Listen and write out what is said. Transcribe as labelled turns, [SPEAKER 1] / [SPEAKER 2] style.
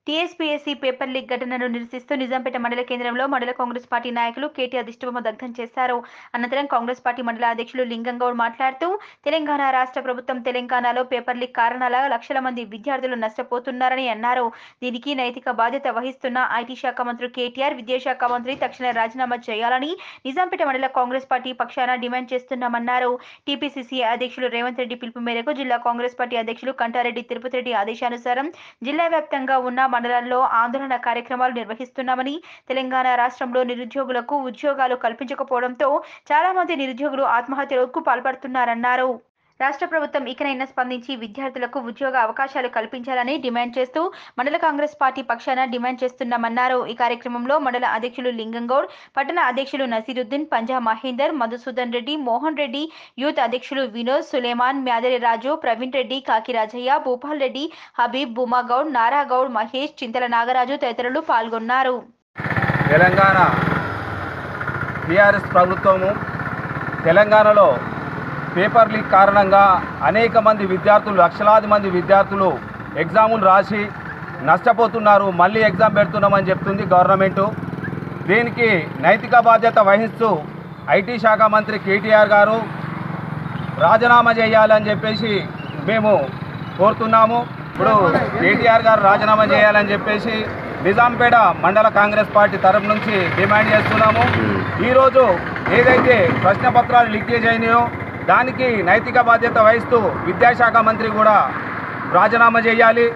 [SPEAKER 1] TSPSC paper leak ఘటనను నిరసిస్తూ నిజాంపేట మండల కేంద్రంలో మండల కాంగ్రెస్ పార్టీ నాయకులు కేటీఆర్ దిష్టిబొమ్మ దగ్ధం చేశారు అనంతరం కాంగ్రెస్ పార్టీ మండల అధ్యక్షులు లింగంగౌడ్ మాట్లాడుతూ తెలంగాణ రాష్ట్ర ప్రభుత్వం తెలంగాణలో పేపర్ లీక్ కారణాల లక్షల మంది విద్యార్థులు నష్టపోతున్నారని అన్నారు దీనికి నైతిక బాధ్యత వహిస్తున్న ఐటీ శాఖ మంత్రి కేటీఆర్ విద్యాశాఖ మంత్రి తక్షణ రాజీనామా చేయాలని నిజాంపేట మండల కాంగ్రెస్ పార్టీ పక్షాన డిమాండ్ చేస్తున్నామన్నారు టీపీసీసీ అధ్యక్షులు రేవంత్ రెడ్డి పిలుపు మేరకు జిల్లా కాంగ్రెస్ పార్టీ అధ్యక్షులు కంటారెడ్డి తిరుపతి రెడ్డి ఆదేశానుసారం జిల్లా వ్యాప్తంగా ఉన్న మండలాల్లో ఆందోళన కార్యక్రమాలు నిర్వహిస్తున్నామని తెలంగాణ రాష్ట్రంలో నిరుద్యోగులకు ఉద్యోగాలు కల్పించకపోవడంతో చాలా మంది నిరుద్యోగులు ఆత్మహత్యలకు పాల్పడుతున్నారన్నారు రాష్ట్ర ప్రభుత్వం ఇకనైనా స్పందించి విద్యార్థులకు ఉద్యోగ అవకాశాలు కల్పించాలని డిమాండ్ చేస్తూ మండల కాంగ్రెస్ పార్టీ పక్షాన డిమాండ్ చేస్తున్నామన్నారు ఈ కార్యక్రమంలో మండల అధ్యక్షులు లింగంగౌడ్ పట్టణ అధ్యక్షులు నసీరుద్దీన్ పంజా మహేందర్ మధుసూదన్ రెడ్డి మోహన్ రెడ్డి యూత్ అధ్యక్షులు వినోద్ సులేమాన్ మ్యాదరి రాజు ప్రవీణ్ రెడ్డి కాకి రాజయ్య భూపాల్ రెడ్డి హబీబ్ బుమాగౌడ్ నారాగౌడ్ మహేష్ చింతల నాగరాజు తదితరులు పాల్గొన్నారు
[SPEAKER 2] తెలంగాణ టీఆర్ఎస్ ప్రభుత్వము తెలంగాణలో పేపర్ లీక్ కారణంగా అనేక మంది విద్యార్థులు లక్షలాది మంది విద్యార్థులు ఎగ్జాములు రాసి నష్టపోతున్నారు మళ్ళీ ఎగ్జామ్ పెడుతున్నామని చెప్తుంది గవర్నమెంటు దీనికి నైతిక బాధ్యత వహిస్తూ ఐటీ శాఖ మంత్రి కేటీఆర్ గారు రాజీనామా చేయాలని చెప్పేసి మేము కోరుతున్నాము ఇప్పుడు కేటీఆర్ గారు రాజీనామా చేయాలని చెప్పేసి నిజాంపేట మండల కాంగ్రెస్ పార్టీ తరఫు నుంచి డిమాండ్ చేస్తున్నాము ఈరోజు ఏదైతే ప్రశ్న పత్రాలు లీకేజ్ అయినాయో దానికి నైతిక బాధ్యత వహిస్తూ విద్యాశాఖ మంత్రి కూడా రాజీనామా చేయాలి